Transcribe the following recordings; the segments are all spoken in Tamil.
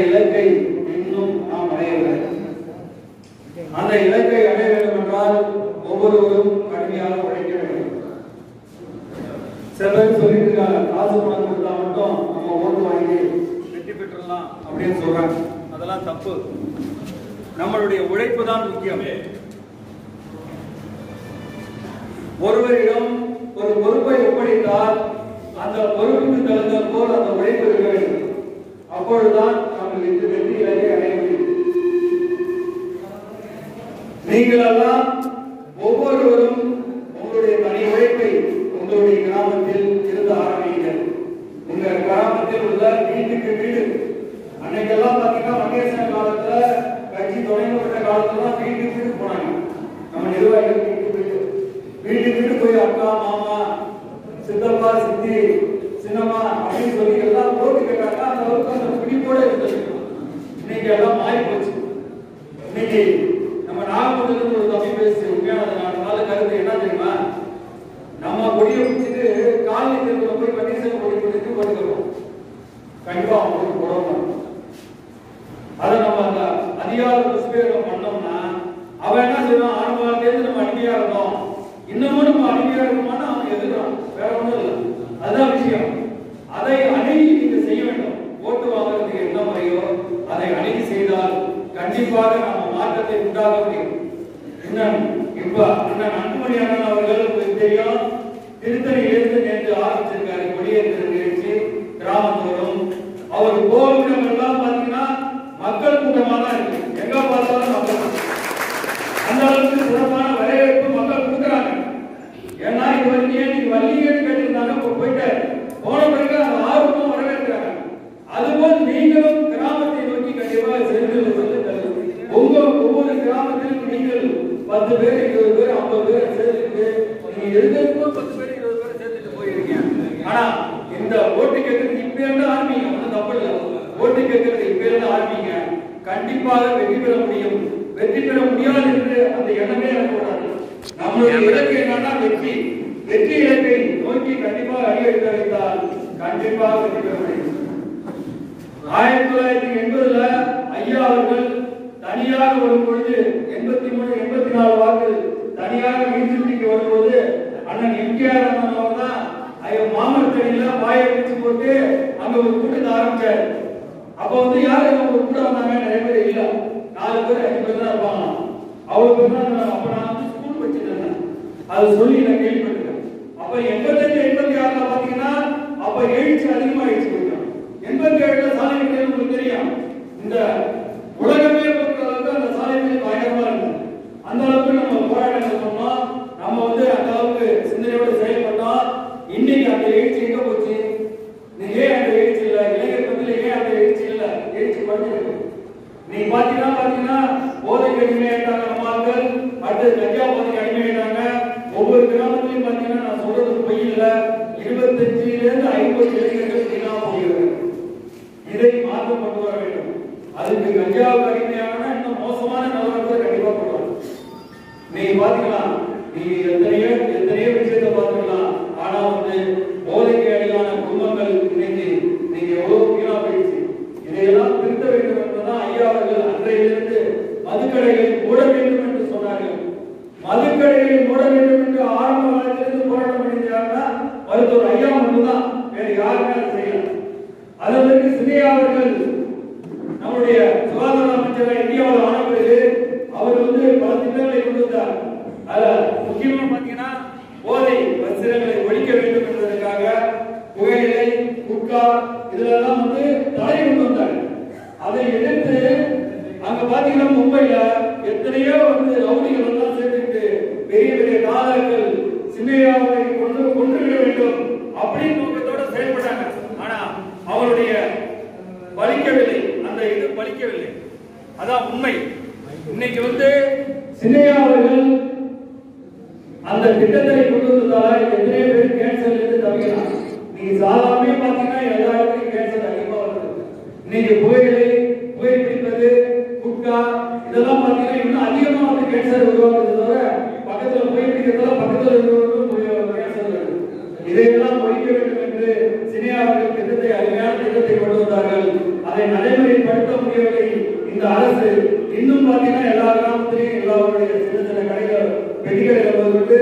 இலக்கை இன்னும் நாம் அடையவில்லை அந்த இலக்கை அடைய வேண்டும் என்றால் ஒவ்வொருவரும் கடுமையாக உழைக்க வேண்டும் சில பேர் சொல்லிட்டு இருக்காங்க காசு பணம் கொடுத்தா மட்டும் நம்ம ஓட்டு வாங்கி வெற்றி பெற்றுடலாம் அப்படின்னு சொல்றாங்க அதெல்லாம் தப்பு நம்மளுடைய உழைப்பு தான் முக்கியம் ஒருவரிடம் ஒரு பொறுப்பை ஒப்படைத்தால் அந்த பொறுப்புக்கு தகுந்த போல் அந்த உழைப்பு இருக்க வேண்டும் அப்பொழுதுதான் நம்ம வெற்றி வெற்றி இலக்கை அடைய முடியும் நீங்கள் எல்லாம் ஒவ்வொருவரும் உங்களுடைய தனி உழைப்பை உங்களுடைய கிராமத்தில் இருந்து ஆரம்பிங்கள் உங்க கிராமத்தில் உள்ள வீட்டுக்கு வீடு அன்னைக்கெல்லாம் பாத்தீங்கன்னா மகேசன் காலத்துல கட்சி தொடங்கப்பட்ட காலத்துல தான் வீட்டுக்கு வீடு போனாங்க நம்ம நிர்வாகிகள் வீட்டுக்கு வீடு வீட்டுக்கு வீடு போய் அக்கா மாமா சித்தப்பா சித்தி சின்னம்மா அப்படின்னு சொல்லி எல்லாம் போட்டு கேட்டாங்க அந்த அளவுக்கு அந்த பிடிப்போட இருந்தது இன்னைக்கு எல்லாம் மாறி போச்சு இன்னைக்கு நம்ம நாகப்பட்டினத்துல ஒரு தம்பி பேசி உண்மையான நாலு நாள் கருத்து என்ன தெரியுமா நம்ம கொடியை பிடிச்சிட்டு காலனி தெருவில் போய் பன்னீர்செல்வம் கொடி பிடிச்சிட்டு போட்டுக்கிறோம் கண்டிப்பா அவங்களுக்கு போடணும் அதை நம்ம அந்த அதிகார துஷ்பிரயோகம் பண்ணோம்னா அவன் என்ன செய்வான் ஆரம்பத்திலேருந்து நம்ம அடிமையா இருந்தோம் இன்னமும் நம்ம அடிமையா இருக்கோம்னா அவன் எதிர்க்கிறான் வேற ஒண்ணும் இல்லை அதுதான் விஷயம் அதை அணுகி நீங்க செய்ய வேண்டும் ஓட்டு வாங்குறதுக்கு என்ன முறையோ அதை அணுகி செய்தால் கண்டிப்பாக நம்ம மாற்றத்தை உண்டாக முடியும் இன்னும் இப்ப அண்ணன் அன்புமணி அண்ணன் அவர்கள் உங்களுக்கு தெரியும் திருத்தணியிலிருந்து நேற்று ஆரம்பிச்சிருக்காரு கொடியேற்ற நிகழ்ச்சி கிராமத்தோறும் அவர் கோவிடம் எல்லாம் பாத்தீங்கன்னா மக்கள் கூட்டமா தான் இருக்கு எங்க பார்த்தாலும் மக்கள் அந்த அளவுக்கு சிறப்பான வரவேற்பு மக்கள் கொடுக்குறாங்க ஏன்னா இது வரைக்கும் ஏன் நீங்க வள்ளியேன்னு கேட்டிருந்தாங்க இப்போ போயிட்டு போன பிறகு அந்த ஆர்வமும் வரவேற்கிறாங்க அதுபோல் நீங்களும் கிராமத்தை நோக்கி கண்டிப்பாக சென்று செல்லுங்கள் உங்க ஒவ்வொரு கிராமத்திலும் நீங்கள் பத்து பேர் இருபது பேர் ஐம்பது பேர் சேர்த்துட்டு நீங்க எழுதுறதுக்கும் பத்து பேர் இருபது பேர் சேர்த்துட்டு போயிருக்கீங்க ஆனா இந்த ஓட்டு கேட்கறது இப்ப இருந்து ஆரம்பிங்க ஒன்றும் தப்பு இல்லை ஓட்டு கேட்கறது இப்ப இருந்து ஆரம்பிங்க கண்டிப்பாக வெற்றி பெற முடியும் வெற்றி பெற முடியாது என்று அந்த எண்ணமே எனக்கு வராது நம்மளுடைய இலக்கு என்னன்னா வெற்றி வெற்றி இலக்கை நோக்கி கண்டிப்பாக அடி எடுத்து வைத்தால் கண்டிப்பாக வெற்றி பெற முடியும் ஆயிரத்தி தொள்ளாயிரத்தி எண்பதுல ஐயா அவர்கள் தனியாக வரும் பொழுது எண்பத்தி மூணு எண்பத்தி நாலு வாக்கு தனியாக மீன்சுட்டிக்கு வரும்போது அண்ணன் எம்கேஆர் அண்ணன் அவர் தான் ஐயோ மாமரத்தடியில பாயை வச்சு போட்டு அங்க ஒரு கூட்டத்தை ஆரம்பிச்சாரு அப்ப வந்து யாரு அவங்க கூட வந்தாங்க நிறைய பேர் இல்ல நாலு பேர் அஞ்சு பேர் தான் இருப்பாங்க அவர் பேர் தான் நான் அப்ப நான் வந்து ஸ்கூல் வச்சிருந்தேன் அது சொல்லி நான் கேள்விப்பட்டிருக்கேன் அப்ப எண்பத்தஞ்சு எண்பத்தி ஆறுல பாத்தீங்கன்னா அப்ப எழுச்சி அதிகமாயிடுச்சு கொஞ்சம் எண்பத்தி ஏழுல சாலை விட்டது உங்களுக்கு தெரியும் இந்த உலகமே பொறுத்த அளவுக்கு அந்த சாலை விட்டது பயங்கரமா இருந்தது அந்த அளவுக்கு நம்ம போராட்டங்கள் பண்ணோம் நம்ம வந்து அந்த அளவுக்கு சிந்தனையோடு செயல்பட்டோம் இன்னைக்கு அந்த எழுச்சி எங்க போச்சு நீங்க ஏன் அந்த எழுச்சி இல்ல இளைஞர் பத்தில ஏன் அந்த எழுச்சி இல்ல எழுச்சி குறைஞ்சிருக்கு நீங்க பாத்தீங்கன்னா பாத்தீங்கன்னா போதைக்கு அடிமையாயிட்டாங்க நம்மாக்கள் அடுத்து கஞ்சா போதைக்கு அடிமையாயிட்டாங்க ஒவ்வொரு கிராமத்திலையும் பாத்தீங்கன்னா நான் சொல்றது பொய் இல்ல இருபத்தஞ்சுல இருந்து ஐம்பது இளைஞர்கள் வீணா போகிறது இதை மாற்றம் கொண்டு வர வேண்டும் அதுக்கு கஞ்சாவுக்கு அடிமையான இன்னும் மோசமான நிலவரத்தை கண்டிப்பா கொண்டு வரணும் நீங்க பாத்தீங்களா நீங்க எத்தனையோ எத்தனையோ விஷயத்தை பாத்துக்கலாம் ஆனா வந்து போதைக்கு அடியான குடும்பங்கள் இன்னைக்கு நீங்க எவ்வளவு வீணா போயிடுச்சு இதையெல்லாம் திருத்த வேண்டும் என்பதுதான் ஐயா அவர்கள் அன்றையிலிருந்து மதுக்கடைகளை மூட வேண்டும் என்று சொன்னார்கள் மதுக்கடைகளை மூட வேண்டும் என்று ஆரம்ப காலத்திலிருந்து போராட்டம் பண்ணியிருந்தாங்கன்னா மருத்துவர் ஐயா மட்டும்தான் வேற யாருமே அதை செய்யல அதற்கு சினியா அவர்கள் நம்முடைய சுகாதார அமைச்சராக இந்தியாவில் ஆன பிறகு அவர் வந்து பல திட்டங்களை கொண்டு வந்தார் அதுல முக்கியமா பாத்தீங்கன்னா போதை வஸ்திரங்களை ஒழிக்க வேண்டும் என்பதற்காக புகையிலை குட்கா இதெல்லாம் வந்து தடை கொண்டு வந்தார் அதை எதிர்த்து அங்க பாத்தீங்கன்னா மும்பைல எத்தனையோ வந்து ரவுடிகள் எல்லாம் சேர்த்துட்டு பெரிய பெரிய நாதர்கள் சின்னையாவை கொண்டு கொண்டுவிட வேண்டும் அப்படின்னு நோக்கத்தோட செயல்பட்டாங்க ஆனா அவருடைய பலிக்கவில்லை அந்த இது பலிக்கவில்லை அதான் உண்மை இன்னைக்கு வந்து சின்னையா அவர்கள் அந்த திட்டத்தை கொண்டு வந்ததால எத்தனையோ பேர் கேன்சர்ல இருந்து தவிக்கலாம் நீங்க சாதாரணமே பாத்தீங்கன்னா எல்லா இடத்துலயும் கேன்சர் அதிகமா வருது இன்னைக்கு புகையிலை புகை பிடிப்பது குட்கா இதெல்லாம் பாத்தீங்கன்னா இன்னும் அதிகமா வந்து கேன்சர் உருவாக்குறது தவிர பக்கத்துல புகை பிடிக்கிறதால பக்கத்துல இருக்கிறவங்களுக்கும் கேன்சர் வருது இதையெல்லாம் ஒழிக்க வேண்டும் என்று சினியா அவர்கள் திட்டத்தை அருமையான திட்டத்தை கொண்டு வந்தார்கள் அதை நடைமுறை நடைமுறைப்படுத்த முடியவில்லை இந்த அரசு இன்னும் பாத்தீங்கன்னா எல்லா கிராமத்திலையும் எல்லாருடைய சின்ன சின்ன கடைகள் பெட்டிக்கடைகள் வந்து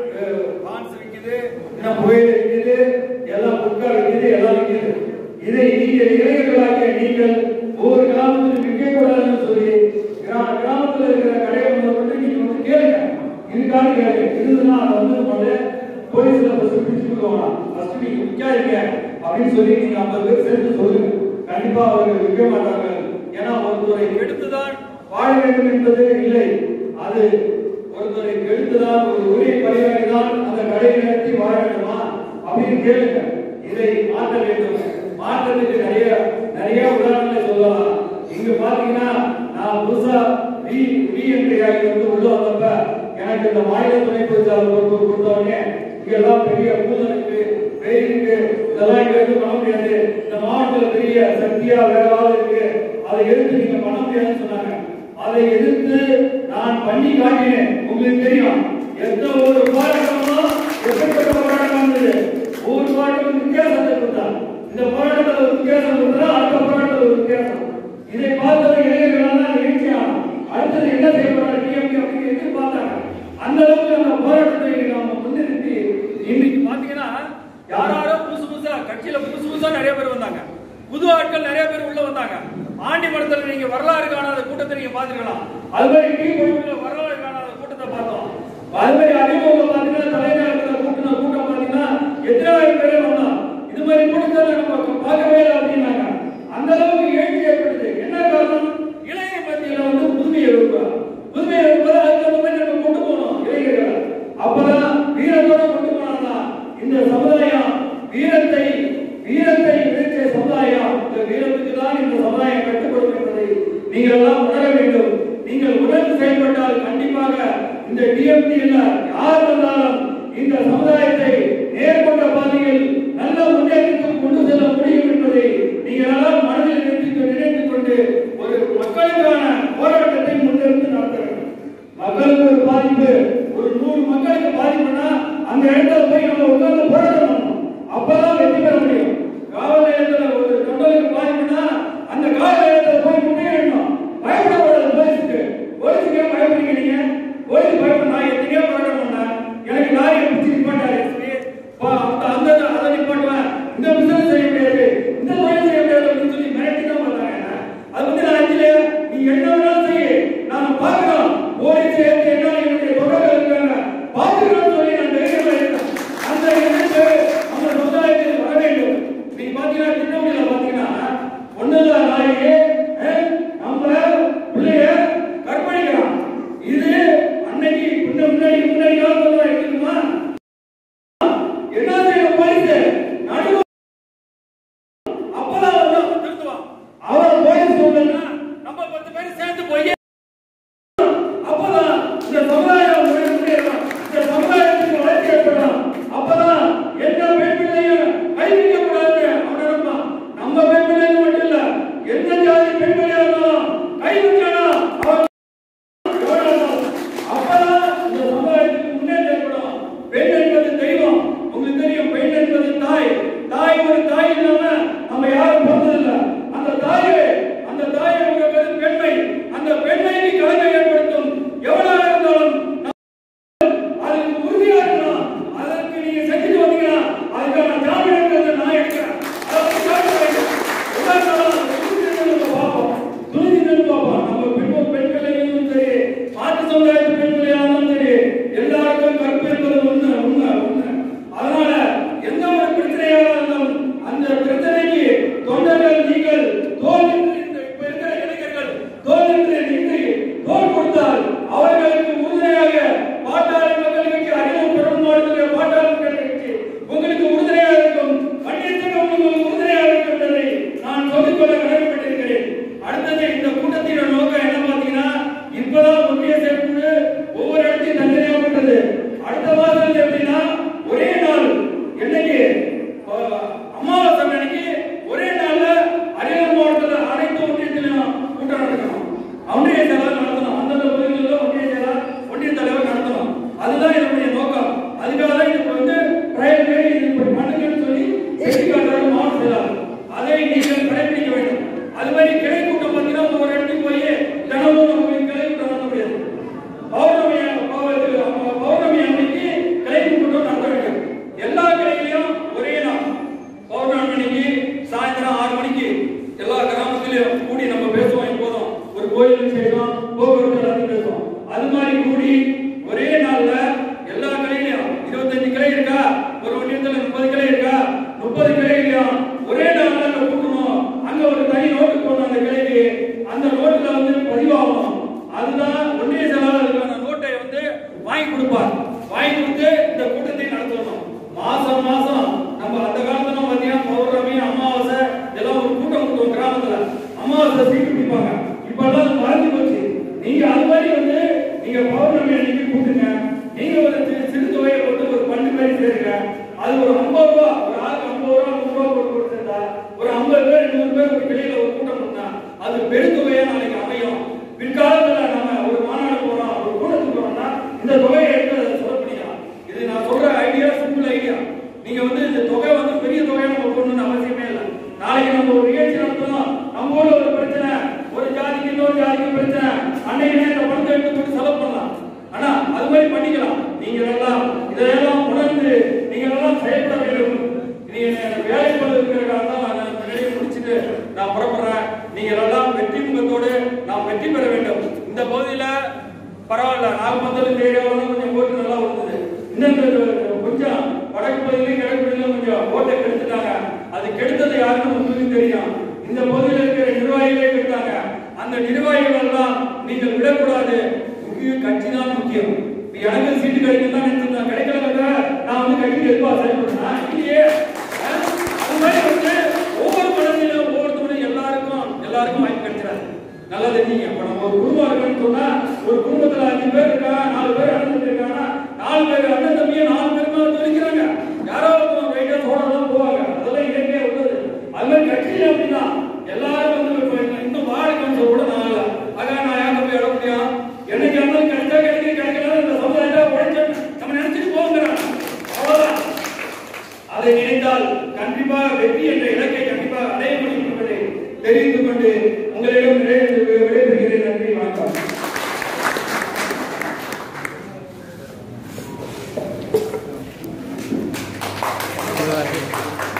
பான்ஸ் விற்குது இன்னும் புகையில விற்குது எல்லாம் புக்கா விற்குது எல்லாம் விற்குது இதை நீங்க இளைஞர்களாகிய நீங்கள் ஒவ்வொரு கிராமத்திலும் விற்க கூடாதுன்னு சொல்லி கிரா- கிராமத்துல இருக்கிற கடைகளை வந்து நீங்க வந்து கேளுங்க இதுக்காக கேளுங்க இருந்ததுன்னா அதை வந்து முதல்ல போலீஸ்ல ஃபர்ஸ்ட் பிடிச்சுக்கோங்க ஃபர்ஸ்ட் நீங்க விற்காதீங்க அப்படின்னு சொல்லி நீங்க ஐம்பது பேர் சேர்த்து சொல்லுங்க கண்டிப்பா அவர்கள் விற்க மாட்டாங்க ஏன்னா ஒருத்தரை கெடுத்துதான் வாழ வேண்டும் என்பது இல்லை அது ஒருத்தரை கெடுத்துதான் ஒரு உரிய பரிகாரி தான் அந்த கடையை நடத்தி வாழ வேண்டுமா அப்படின்னு கேளுங்க இதை மாற்ற வேண்டும் மாற்றத்துக்கு நிறைய நிறைய உதாரணங்களை சொல்லலாம் இங்க பாத்தீங்கன்னா நான் புதுசா வி வி என்ட்ரி வந்து உள்ள வந்தப்ப எனக்கு இந்த மாநில துணை பொதுச்சாளர் பொறுப்பு கொடுத்தவங்க இங்க எல்லாம் பெரிய பூதம் இருக்கு வெயில் இருக்கு இதெல்லாம் இங்க இருந்து பண்ண முடியாது இந்த மாவட்டத்துல பெரிய சக்தியா வேற ஆள் இருக்கு அதை எதிர்த்து நீங்க பண்ண முடியாதுன்னு சொன்னாங்க அதை எதிர்த்து நான் பண்ணி காட்டினேன் உங்களுக்கு தெரியும் எந்த ஒரு போராட்டமோ எப்படிப்பட்ட போராட்டம் இருந்தது ஒவ்வொரு போராட்டம் வித்தியாசத்தை கொடுத்தாங்க இந்த போராட்டத்தில் ஒரு வித்தியாசம் இருந்தா அடுத்த போராட்டத்தில் ஒரு வித்தியாசம் இதை பார்த்தது இளைஞர்கள் தான் நிகழ்ச்சியாகும் அடுத்தது என்ன செய்யப்படுற டிஎம்கே அப்படின்னு எதிர்பார்த்தாங்க அந்த அளவுக்கு அந்த போராட்டத்தை நாம முன்னிறுத்தி இன்னைக்கு பாத்தீங்கன்னா யாராரோ புதுசு புதுசா கட்சியில புதுசு புதுசா நிறைய பேர் வந்தாங்க புது ஆட்கள் நிறைய பேர் உள்ள வந்தாங்க ஆண்டி மடத்துல நீங்க வரலாறு காணாத கூட்டத்தை நீங்க பாத்துக்கலாம் அது மாதிரி டீ பொழுதுல வரலாறு காணாத கூட்டத்தை பார்த்தோம் அது மாதிரி அறிமுகம் பாத்தீங்கன்னா தலைநகரத்துல கூட்டின கூட்டம் பாத்தீங்கன்னா எத்தனாயிரம் பேர் வந்தோம் இது மாதிரி கூட்டத்தை நம்ம பார்க்கவே இல்லை அப்படின்னாங்க அந்த அளவுக்கு எழுச்சி ஏற்படுது என்ன காரணம் இளைய மத்தியில வந்து புதுமையை விரும்புறாங்க புதுமையை விரும்புறது அதுக்கு அந்த மாதிரி நம்ம கொண்டு போகணும் இளைஞர்களை அப்பதான் வீரத்தோட கொண்டு போனாதான் இந்த சமுதாயம் வீரத்தை வீரத்தை விதைத்த சமுதாயம் இந்த வீரத்துக்கு தான் இந்த சமுதாயம் கட்டுப்படும் என்பதை நீங்கள் எல்லாம் உணர வேண்டும் நீங்கள் உணர்ந்து செயல்பட்டால் கண்டிப்பாக இந்த டிஎம்டி இல்ல யார் வந்தாலும் இந்த சமுதாயத்தை நேர்கொண்ட பாதையில் நல்ல முன்னேற்றத்துக்கு கொண்டு செல்ல முடியும் என்பதை நீங்கள் எல்லாம் மனதில் நினைத்து நினைத்துக் கொண்டு ஒரு மக்களுக்கான போராட்டத்தை முன்னிறுத்தி நடத்த வேண்டும் மக்களுக்கு ஒரு பாதிப்பு ஒரு நூறு மக்களுக்கு பாதிப்புனா அந்த இடத்துல போய் நம்ம உட்கார்ந்து போராட்டம் பண்ணணும் அப்பதான் வெற்றி பெற முடியும் காவல் நிலையத்துல ஒரு தொண்டலுக்கு பாதிப்புனா அந்த காவல் நிலையத்துல போய் முன்னேறணும் பயப்படக்கூடாது போலீஸுக்கு போலீஸுக்கு ஏன் பயப்படுறீங்க நீங்க போலீஸ் பயப்பட நான் எத்தனையோ போராட்டம் பண்ணேன் எனக்கு லாரி பிடிச்சி நிப்பாட்டாரு எஸ்பி. பா- அந்த அந்த அதை நிப்பாட்டுவேன் இந்த பிசினஸ் செய்ய முடியாது இந்த தொழில் செய்ய முடியாது அப்படின்னு சொல்லி மிரட்டி தான் பார்த்தாங்க என்ன. அது வந்து நான் அஞ்சில நீ என்ன வேணாலும் செய்ய நான் பார்க்கிறோம் போலீஸ் சேர்த்து என்ன என்னுடைய தொடர்கள் இருக்காங்க பார்க்கிறோம்னு சொல்லி நான் தைரியமா இருக்கேன் அந்த எண்ணத்தை கோயில் விசேஷம் போக்குவரத்து எல்லாத்தையும் பேசுவோம் அது மாதிரி கூடி ஒரே நாள்ல எல்லா கிளையிலையும் இருபத்தஞ்சு கிளை இருக்கா ஒரு ஒன்றியத்துல முப்பது கிளை இருக்கா முப்பது கிளையிலையும் ஒரே நாள்ல அங்க கூட்டணும் அங்க ஒரு தனி நோட்டு போடணும் அந்த கிளைக்கு அந்த நோட்டுல வந்து பதிவாகணும் அதுதான் ஒன்றிய செயலாளருக்கான நோட்டை வந்து வாங்கி கொடுப்பார் வாங்கி கொடுத்து இந்த கூட்டத்தை நடத்தணும் மாசம் மாசம் நம்ம அந்த காலத்துல பாத்தீங்கன்னா பௌர்ணமி அமாவாசை இதெல்லாம் ஒரு கூட்டம் கொடுத்தோம் கிராமத்துல அமாவாசை சீட்டு பிடிப்பாங்க இப்ப எல்லாம் அது மறந்து போச்சு நீங்க அது மாதிரி வந்து நீங்க பௌர்ணமி அன்னைக்கு கூட்டுங்க நீங்க ஒரு சிறு- சிறு தொகையை போட்டு ஒரு பண்டு மாதிரி சேருங்க அது ஒரு ஐம்பது ரூபா ஒரு ஆளுக்கு ஐம்பது ரூபா நூறு ரூபா போட்டு கொடுத்துருந்தா ஒரு ஐம்பது பேர் நூறு பேர் ஒரு கிளையில ஒரு கூட்டம் பண்ணா அது பெருந்தொகையா நாளைக்கு அமையும் பிற்காலத்துல நம்ம ஒரு மாநாடு போறோம் ஒரு கூட்டத்துக்கு போறோம்னா இந்த தொகையை எடுத்து அதை செலவு பண்ணிக்கலாம் இது நான் சொல்ற ஐடியா சிம்பிள் ஐடியா நீங்க வந்து இந்த தொகை வந்து பெரிய தொகையை நம்ம போடணும்னு அவசியமே இல்லை நாளைக்கு நம்ம ஒரு நிகழ்ச்சி நடத்தணும் நம்ம ஊர்ல ஒரு பிரச்சனை ஒரு ஜாதிக்கு இன்னொரு ஜாதிக்கு பிரச்சனை அன்னைக்கு இந்த பணத்தை எடுத்து போட்டு செலவு பண்ணலாம் ஆனா அது மாதிரி பண்ணிக்கலாம் நீங்க எல்லாம் இதெல்லாம் உணர்ந்து நீங்க எல்லாம் செயல்பட வேண்டும் நீங்க எனக்கு வேலை பண்ண இருக்கிறதுக்காக தான் நான் இந்த நிலையை முடிச்சுட்டு நான் புறப்படுறேன் நீங்க எல்லாம் வெற்றி முகத்தோடு நாம் வெற்றி பெற வேண்டும் இந்த பகுதியில பரவாயில்ல நாகப்பந்தல் இந்த ஏரியாவெல்லாம் கொஞ்சம் ஓட்டு நல்லா வந்தது இன்னும் இந்த கொஞ்சம் வடக்கு பகுதியிலும் கிழக்கு பகுதியிலும் கொஞ்சம் ஓட்டை கெடுத்துட்டாங்க அது கெடுத்தது யாருன்னு உங்களுக்கு தெரியும் இந்த பகுதியில் இருக்கிற நிர்வாகிகளே கெடுத்தாங்க அந்த நிர்வாகிகள் எல்லாம் நீங்கள் விடக்கூடாது முக்கிய கட்சி தான் முக்கியம் இப்ப எனக்கு சீட்டு கிடைக்கும் தான் நினைச்சிருந்தேன் கிடைக்கல நான் வந்து கட்சிக்கு எதுவா செயல்படுறேன் இல்லையே அஹ்? அது மாதிரி வந்து ஒவ்வொரு மனதிலும் ஒவ்வொருத்தரும் எல்லாருக்கும் எல்லாருக்கும் வாய்ப்பு கிடைச்சிடாது நல்லா தெரிஞ்சுங்க இப்ப நம்ம ஒரு குடும்பம் இருக்குன்னு சொன்னா ஒரு குடும்பத்துல அஞ்சு பேர் இருக்கா நாலு பேர் அண்ணன் தம்பி இருக்காங்கன்னா நாலு பேர் அண்ணன் தம்பியை நாலு பேர் மேல தொழிக்கிறாங்க யாரோ ஒருத்தவங்க ரைட்டா சோழலாம் போவாங்க அதெல்லாம் இயற்கையா உள்ளது அது மாதிரி கட்சியில அப்படின்னா எல்லாரும் வந்து இப்ப இந்த- இந்த வார்டு கவுன்சிலர் கூட நான் இல்ல ஆக நான் யார் போய் இட முடியும் என்னைக்கு இருந்தாலும் கிடைச்சா கிடைக்க கிடைக்கல இந்த சமுதாயத்தை உழைச்சு நம்ம நினைச்சிட்டு போங்கிறாங்க அவ்வளவுதான் அதை நினைத்தால் கண்டிப்பாக வெற்றி என்ற இலக்கை கண்டிப்பாக அடைய முடியும் என்பதை தெரிவித்துக் கொண்டு உங்களிடம் விடை- விடைபெறுகிறேன் நன்றி வணக்கம் Gracias.